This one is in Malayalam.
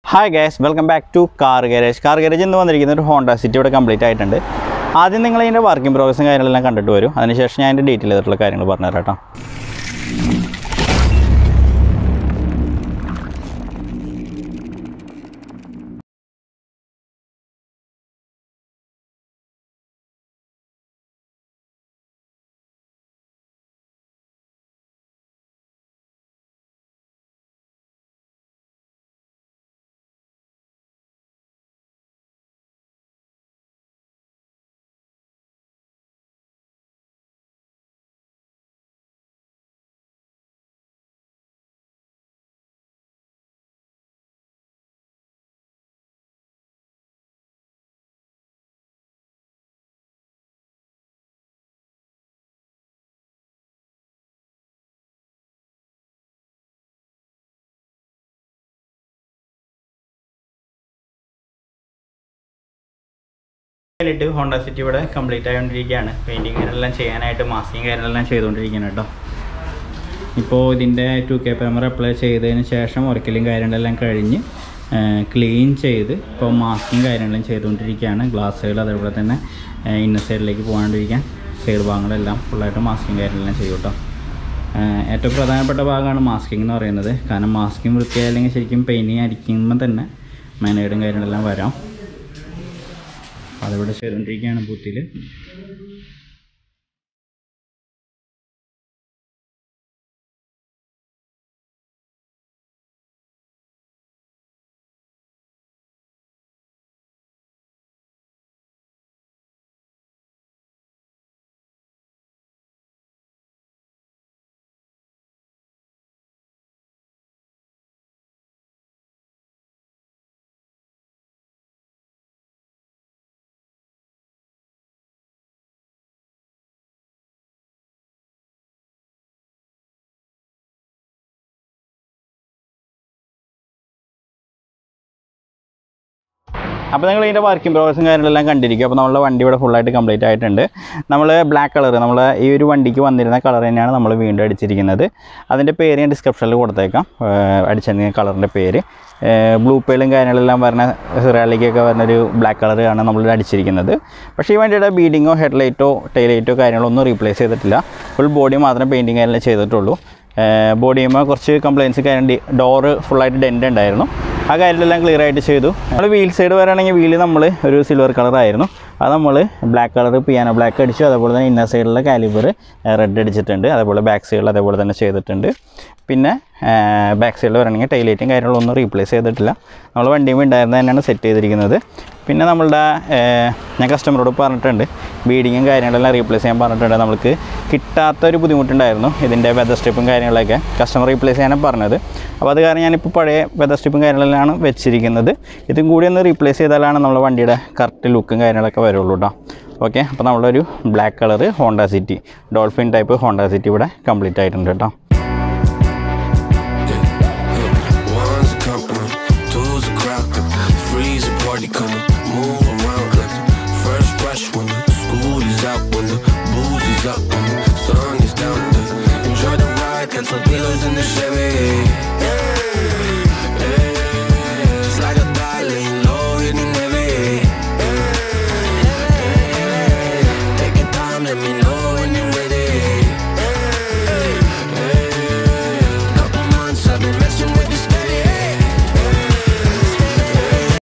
Hi guys welcome back to car garage car garage എന്ന് വന്നിരിക്കുന്ന ഒരു ഹോണ്ട സിറ്റി ഇവിടെ കംപ്ലീറ്റ് ആയിട്ടുണ്ട് ആദ്യം നിങ്ങൾ ഇതിൻ്റെ വർക്കിംഗ് പ്രോഗ്രസും കാര്യങ്ങളെല്ലാം കണ്ടിട്ട് വരും അതിനുശേഷം ഞാൻ അതിൻ്റെ ഡീറ്റെയിൽ ചെയ്തിട്ടുള്ള കാര്യങ്ങൾ പറഞ്ഞുതരാം കേട്ടോ ിട്ട് ഹോണ്ട സിറ്റി ഇവിടെ കംപ്ലീറ്റ് ആയിക്കൊണ്ടിരിക്കുകയാണ് പെയിൻറ്റിങ് എല്ലാം ചെയ്യാനായിട്ട് മാസ്കിങ് കാര്യങ്ങളെല്ലാം ചെയ്തുകൊണ്ടിരിക്കുകയാണ് കേട്ടോ ഇപ്പോൾ ഇതിൻ്റെ ടു കെ ക്യാമറ അപ്ലൈ ചെയ്തതിന് ശേഷം ഒരിക്കലും കാര്യങ്ങളെല്ലാം കഴിഞ്ഞ് ക്ലീൻ ചെയ്ത് ഇപ്പോൾ മാസ്കിങ് കാര്യങ്ങളെല്ലാം ചെയ്തുകൊണ്ടിരിക്കുകയാണ് ഗ്ലാസ്സുകൾ അതേപോലെ തന്നെ ഇന്ന സൈഡിലേക്ക് പോകാണ്ടിരിക്കാൻ സൈഡ് ഭാഗങ്ങളെല്ലാം ഫുള്ളായിട്ട് മാസ്കിങ് കാര്യങ്ങളെല്ലാം ചെയ്യും കേട്ടോ ഏഹ് ഏറ്റവും പ്രധാനപ്പെട്ട ഭാഗമാണ് മാസ്കിംഗ് എന്ന് പറയുന്നത് കാരണം മാസ്കിംഗ് വൃത്തിയായില്ലെങ്കിൽ ശരിക്കും പെയിൻറ്റിങ് അടിക്കുമ്പോൾ തന്നെ മെനേഡും കാര്യങ്ങളെല്ലാം വരാം അതിവിടെ ചെയ്തുകൊണ്ടിരിക്കുകയാണ് ബൂത്തിൽ അപ്പോൾ നിങ്ങൾ ഇതിൻ്റെ വർക്കിംഗ് പ്രോഗ്രസും കാര്യങ്ങളെല്ലാം കണ്ടിരിക്കും അപ്പോൾ നമ്മളുടെ വണ്ടി ഇവിടെ ഫുള്ളായിട്ട് കംപ്ലീറ്റ് ആയിട്ടുണ്ട് നമ്മൾ ബ്ലാക്ക് കളർ നമ്മൾ ഈ ഒരു വണ്ടിക്ക് വന്നിരുന്ന കളർ തന്നെയാണ് നമ്മൾ വീണ്ടും അടിച്ചിരിക്കുന്നത് അതിൻ്റെ പേര് ഞാൻ ഡിസ്ക്രിപ്ഷനിൽ കൊടുത്തേക്കാം ഏഹ് അടിച്ചിരുന്ന കളറിൻ്റെ പേര് ബ്ലൂ പേളും കാര്യങ്ങളെല്ലാം വരുന്ന സിറാലിക്കൊക്കെ വരുന്ന ഒരു ബ്ലാക്ക് കളറാണ് നമ്മൾ അടിച്ചിരിക്കുന്നത് പക്ഷേ ഈ വണ്ടിയുടെ ബീഡിങ്ങോ ഹെഡ്ലൈറ്റോ ടൈലൈറ്റോ കാര്യങ്ങളോ ഒന്നും റീപ്ലേസ് ചെയ്തിട്ടില്ല ഫുൾ ബോഡി മാത്രമേ പെയിൻറ്റിങ് കാര്യമെല്ലാം ചെയ്തിട്ടുള്ളൂ ബോഡിയുമ്പോൾ കുറച്ച് കംപ്ലയിൻസ് കാര്യം ഡോറ് ഫുള്ളായിട്ട് ഡെൻ്റ് ഉണ്ടായിരുന്നു ആ കാര്യങ്ങളെല്ലാം ക്ലിയർ ആയിട്ട് ചെയ്തു നമ്മൾ വീൽ സൈഡ് വരാണെങ്കിൽ വീല് നമ്മൾ ഒരു സിൽവർ കളറായിരുന്നു അത് നമ്മൾ ബ്ലാക്ക് കളർ പിയാനോ ബ്ലാക്ക് അടിച്ചു അതേപോലെ തന്നെ ഇന്നർ സൈഡിലെ കാലിബർ റെഡ് അടിച്ചിട്ടുണ്ട് അതേപോലെ ബാക്ക് സൈഡിൽ അതേപോലെ തന്നെ ചെയ്തിട്ടുണ്ട് പിന്നെ ബാക്ക് സൈഡിൽ വരണമെങ്കിൽ ടൈലൈറ്റും കാര്യങ്ങളൊന്നും റീപ്ലേസ് ചെയ്തിട്ടില്ല നമ്മൾ വണ്ടിയും ഉണ്ടായിരുന്നത് തന്നെയാണ് സെറ്റ് ചെയ്തിരിക്കുന്നത് പിന്നെ നമ്മളുടെ ഏഹ്, ഞാൻ കസ്റ്റമറോട് പറഞ്ഞിട്ടുണ്ട് ബീഡിങ്ങും കാര്യങ്ങളെല്ലാം റീപ്ലേസ് ചെയ്യാൻ പറഞ്ഞിട്ടുണ്ട് നമുക്ക് കിട്ടാത്തൊരു ബുദ്ധിമുട്ടുണ്ടായിരുന്നു ഇതിൻ്റെ വെതർ സ്ട്രിപ്പും കാര്യങ്ങളൊക്കെ കസ്റ്റമർ റീപ്ലേസ് ചെയ്യാനാണ് പറഞ്ഞത് അപ്പോൾ അത് കാരണം ഞാനിപ്പോൾ പഴയ വെതർ സ്ട്രിപ്പും കാര്യങ്ങളെല്ലാം വെച്ചിരിക്കുന്നത് ഇതും കൂടി ഒന്ന് റീപ്ലേസ് ചെയ്താലാണ് നമ്മുടെ വണ്ടിയുടെ കറക്റ്റ് ലുക്കും കാര്യങ്ങളൊക്കെ വരുള്ളൂ കേട്ടോ ഓക്കെ അപ്പോൾ നമ്മളൊരു black colour Honda City dolphin type Honda City ഇവിടെ കംപ്ലീറ്റ് ആയിട്ടുണ്ട് കേട്ടോ One's a company, two's a crowd, three's a party coming, move around like the first rush when the school is out, when the booze is up, when the sun is down. To enjoy the ride, got some pillows in the Chevy.